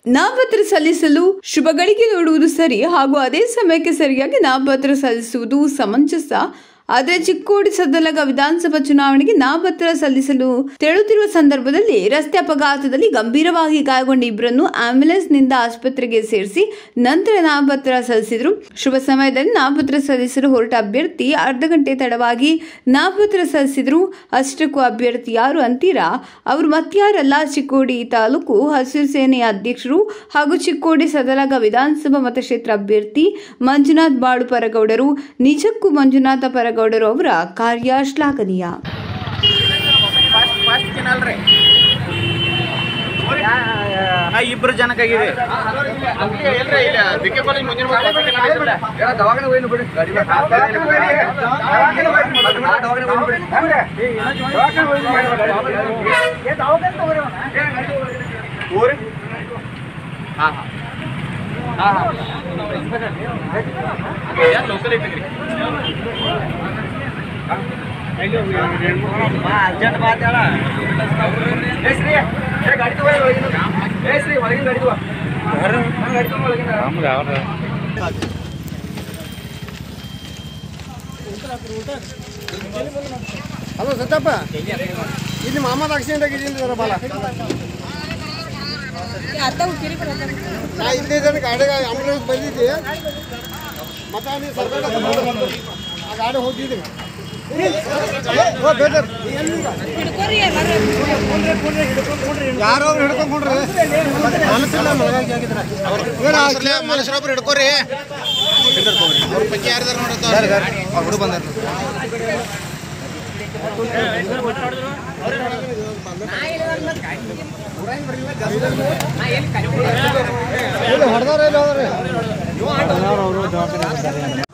ನಾಮಪತ್ರ ಸಲ್ಲಿಸಲು ಶುಭಗಳಿಗೆ ನೋಡುವುದು ಸರಿ ಹಾಗೂ ಅದೇ ಸಮಯಕ್ಕೆ ಸರಿಯಾಗಿ ನಾಮಪತ್ರ ಸಲ್ಲಿಸುವುದು ಸಮಂಜಸ ಆದರೆ ಚಿಕ್ಕೋಡಿ ಸದ್ದಲಗ ವಿಧಾನಸಭಾ ಚುನಾವಣೆಗೆ ನಾಮಪತ್ರ ಸಲ್ಲಿಸಲು ತೆರಳುತ್ತಿರುವ ಸಂದರ್ಭದಲ್ಲಿ ರಸ್ತೆ ಅಪಘಾತದಲ್ಲಿ ಗಂಭೀರವಾಗಿ ಗಾಯಗೊಂಡ ಇಬ್ಬರನ್ನು ಆಂಬ್ಯುಲೆನ್ಸ್ನಿಂದ ಆಸ್ಪತ್ರೆಗೆ ಸೇರಿಸಿ ನಂತರ ನಾಮಪತ್ರ ಸಲ್ಲಿಸಿದರು ಶುಭ ಸಮಯದಲ್ಲಿ ನಾಮಪತ್ರ ಸಲ್ಲಿಸಲು ಹೊರಟ ಅಭ್ಯರ್ಥಿ ಅರ್ಧ ಗಂಟೆ ತಡವಾಗಿ ನಾಮಪತ್ರ ಸಲ್ಲಿಸಿದ್ರು ಅಷ್ಟಕ್ಕೂ ಅಭ್ಯರ್ಥಿ ಯಾರು ಅಂತೀರಾ ಅವರು ಮತ್ಯಾರಲ್ಲ ಚಿಕ್ಕೋಡಿ ತಾಲೂಕು ಹಸಿರು ಸೇನೆಯ ಅಧ್ಯಕ್ಷರು ಹಾಗೂ ಚಿಕ್ಕೋಡಿ ಸದಲಗ ವಿಧಾನಸಭಾ ಮತಕ್ಷೇತ್ರ ಅಭ್ಯರ್ಥಿ ಮಂಜುನಾಥ್ ಬಾಳು ಪರಗೌಡರು ನಿಜಕ್ಕೂ ಮಂಜುನಾಥ ಪರಗೌಡರು ಅವರ ಕಾರ್ಯ ಶ್ಲಾಘನೀಯ ಫಾಸ್ಟ್ ಫಾಸ್ಟ್ ತಿನ್ನಲ್ರಿ ಹಾ ಇಬ್ರು ಜನಕ್ಕಾಗಿದೆ ಊರು ಹಾ ಹಾ ಹಾ ಹಾ ಲೋಕಲ್ ಐತಿ ಅರ್ಜೆಂಟ್ ಬಾತ್ ಹೇಳ ಏ ಶ್ರೀ ಏ ಗಾಡಿ ತಗೋ ಒಳಗಿನ ಏ ಶ್ರೀ ಒಳಗಿನ ಗಾಡಿ ತಗೋ ಗಾಡಿ ತಗೋ ಒಳಗಿನ ಹಲೋ ಸತ್ತಪ್ಪ ಇಲ್ಲಿ ಮಾಮದ ಆಕ್ಸಿಡೆಂಟ್ ಆಗಿದ್ದೀನಿ ಜರ ಬಾಲ ನಾ ಇಲ್ಲೇ ಇದ್ದೇನೆ ಗಾಡಿಗೆ ಆಂಬುಲೆನ್ಸ್ ಬಂದಿದ್ದೆ ಮತ್ತೆ ನೀವು ಸರ್ಕಾರ ಆ ಗಾಡಿ ಹೋಗಿದ್ದೀನಿ ಓ ಬೇಟರ್ ಯಾರೋ ಅವ್ರು ಹಿಡ್ಕೊಂಡ್ರಿ ಅನಿಸಿಲ್ಲ ಮನುಷ್ಯರೊಬ್ರು ಹಿಡ್ಕೋರಿ ಅವ್ರ ಪೈಕಿ ಯಾರ್ದಾರ ನೋಡುತ್ತ ಹುಡುಗ ಬಂದಾರ ಹೊಡೆದಾರ ಇಲ್ಲ ಹೋದ್ರಿ